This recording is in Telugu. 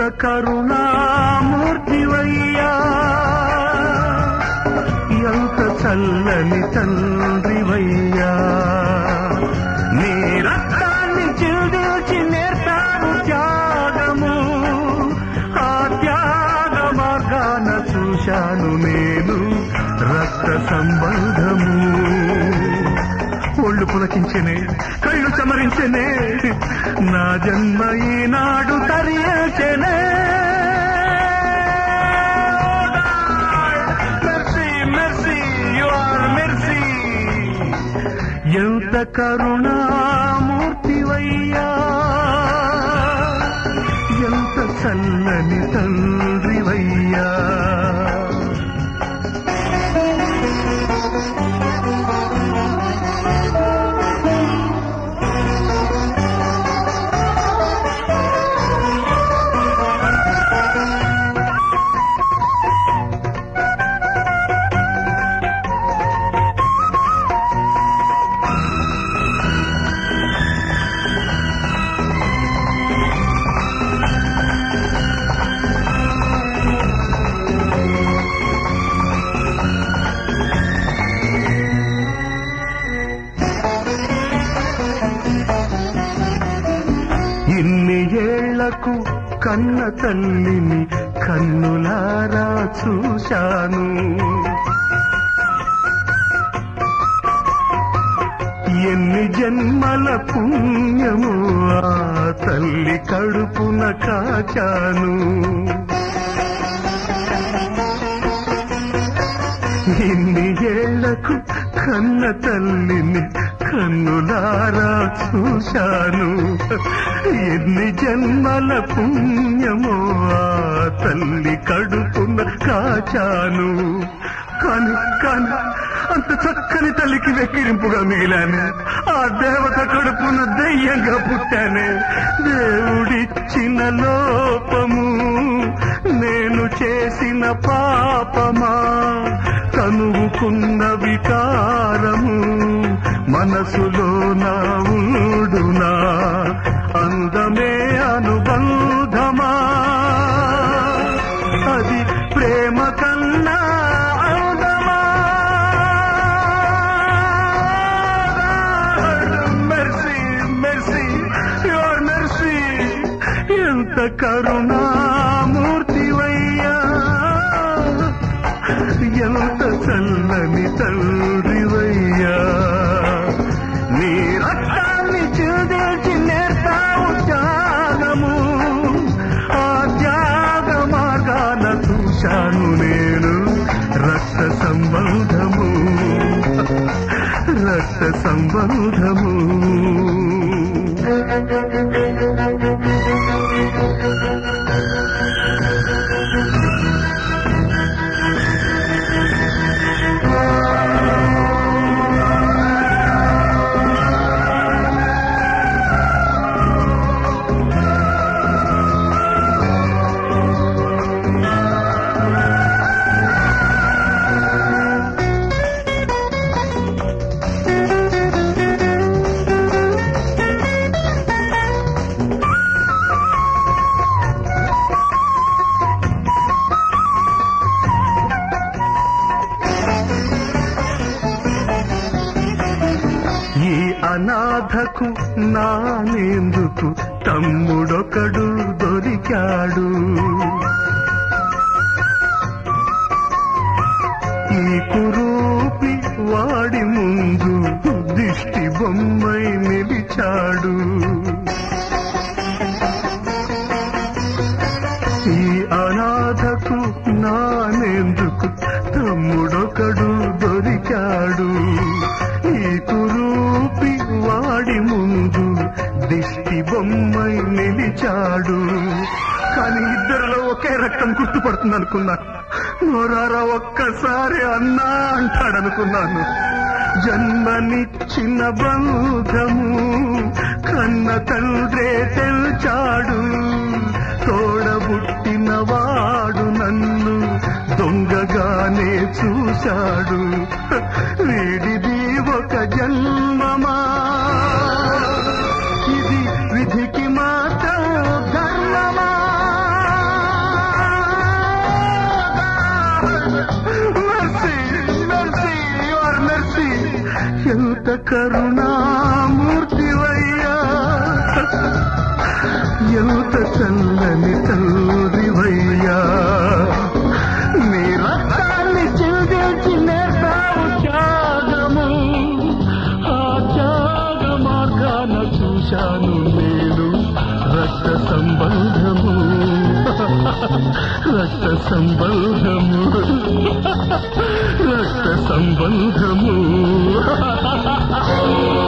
కరుణామూర్తివయ్యా ఎంత చల్లని తండ్రివయ్యా నీ రక్తాన్ని చిల్దిల్చి నేర్తావు త్యాగము ఆ త్యాగ మార్గాన చూశాను నేను రక్త సంబంధము ఒళ్ళు పులకించెనే కళ్ళు చమరించెనే నా జన్మ ఈనాడు తరియేచెనే mercy mercy you are mercy ఎంత కరుణామూర్తివయ్యా ఎంత చల్లని తండ్రివయ్యా ఇన్ని ఏళ్లకు కన్న తల్లిని కన్నులారా చూశాను ఎన్ని జన్మల పుణ్యము ఆ తల్లి కడుపున కాచాను ఇన్ని ఏళ్లకు కన్న తల్లిని కన్నులారా చూశాను ఎన్ని జన్మల పుణ్యమో ఆ తల్లి కడుపున కాచాను కాని కాని అంత చక్కని తల్లికి వెక్కిరింపుగా మిగిలాను ఆ దేవత కడుపున దయ్యంగా పుట్టానే దేవుడిచ్చిన లోపము నేను చేసిన పాపమా కనువుకున్న వికారము మనసులో నా ఉండునా అందమే అనుబంధమా అది ప్రేమ కన్నా అందమా మెర్సీ మెర్సీ యువర్ మెర్సీ ఎంత కరుణామూర్తివయ్యా ఎంత చల్లని తండ్రివయ్యా నీ రక్తాన్ని చిల్దిల్చి నేర్తావు త్యాగము ఆ త్యాగ మార్గాన చూశాను నేను రక్త సంబంధము రక్త సంబంధము ఈ అనాథకు నానేందుకు తమ్ముడొకడు దొరికాడు ఈ కురూపి వాడి ముందు దిష్టి బొమ్మై నిలిచాడు ఈ అనాథకు నానెందుకు తమ్ముడొకడు దొరికాడు ఈ కురూపి వాడి ముందు దిష్టి బొమ్మై నిలిచాడు కానీ ఇద్దరిలో ఒకే రక్తం గుర్తుపడుతుంది అనుకున్నాను నోరారా ఒక్కసారి అన్నా అంటాడనుకున్నాను జన్మనిచ్చిన బంధము కన్న తండ్రే తెల్చాడు తోడబుట్టిన వాడు నన్ను దొంగగానే చూశాడు వీడిది ఒక జన్మమా ఇది విధికి మాత్రం ధర్మమా కరుణామూర్తివయ్యా ఎంత చల్లని తండ్రివయ్యా నీ రక్తాన్ని చిందించి నేర్పావు త్యాగము ఆ త్యాగ మార్గాన చూశాను నేను రక్త సంబంధము రక్త సంబంధము రక్త సంబంధము